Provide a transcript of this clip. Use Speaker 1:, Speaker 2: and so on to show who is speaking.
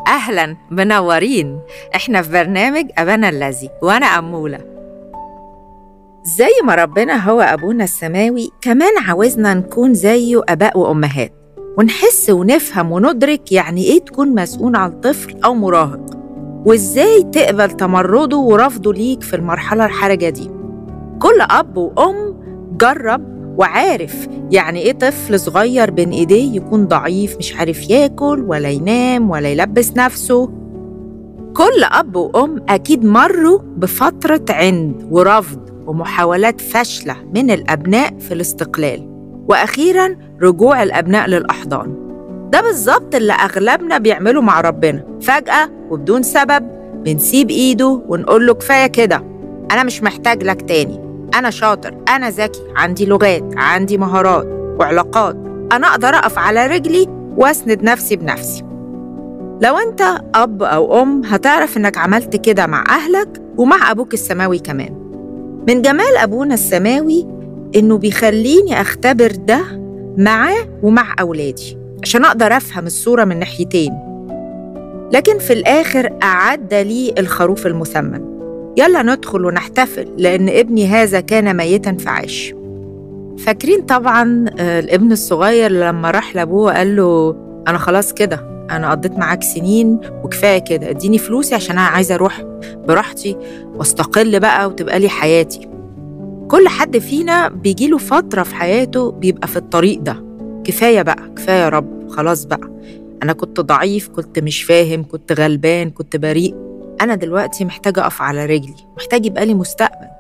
Speaker 1: أهلا منورين إحنا في برنامج أبانا الذي وأنا أمولة زي ما ربنا هو أبونا السماوي كمان عاوزنا نكون زيه آباء وأمهات ونحس ونفهم وندرك يعني إيه تكون مسؤول عن طفل أو مراهق وإزاي تقبل تمرده ورفضه ليك في المرحلة الحرجة دي كل أب وأم جرب وعارف يعني إيه طفل صغير بين إيديه يكون ضعيف مش عارف ياكل ولا ينام ولا يلبس نفسه كل أب وأم أكيد مروا بفترة عند ورفض ومحاولات فاشلة من الأبناء في الاستقلال وأخيراً رجوع الأبناء للأحضان ده بالظبط اللي أغلبنا بيعمله مع ربنا فجأة وبدون سبب بنسيب إيده ونقول له كفاية كده أنا مش محتاج لك تاني أنا شاطر أنا ذكي عندي لغات عندي مهارات وعلاقات أنا أقدر أقف على رجلي وأسند نفسي بنفسي لو أنت أب أو أم هتعرف إنك عملت كده مع أهلك ومع أبوك السماوي كمان من جمال أبونا السماوي إنه بيخليني أختبر ده معاه ومع أولادي عشان أقدر أفهم الصورة من ناحيتين لكن في الآخر أعد لي الخروف المثمن يلا ندخل ونحتفل لأن ابني هذا كان ميتا فعاش فاكرين طبعا آه، الابن الصغير لما راح لأبوه وقال له أنا خلاص كده أنا قضيت معاك سنين وكفاية كده اديني فلوسي عشان أنا عايزة أروح براحتي واستقل بقى وتبقى لي حياتي كل حد فينا بيجيله فترة في حياته بيبقى في الطريق ده كفاية بقى كفاية يا رب خلاص بقى أنا كنت ضعيف كنت مش فاهم كنت غلبان كنت بريء أنا دلوقتي محتاجة أقف على رجلي محتاج يبقى لي مستقبل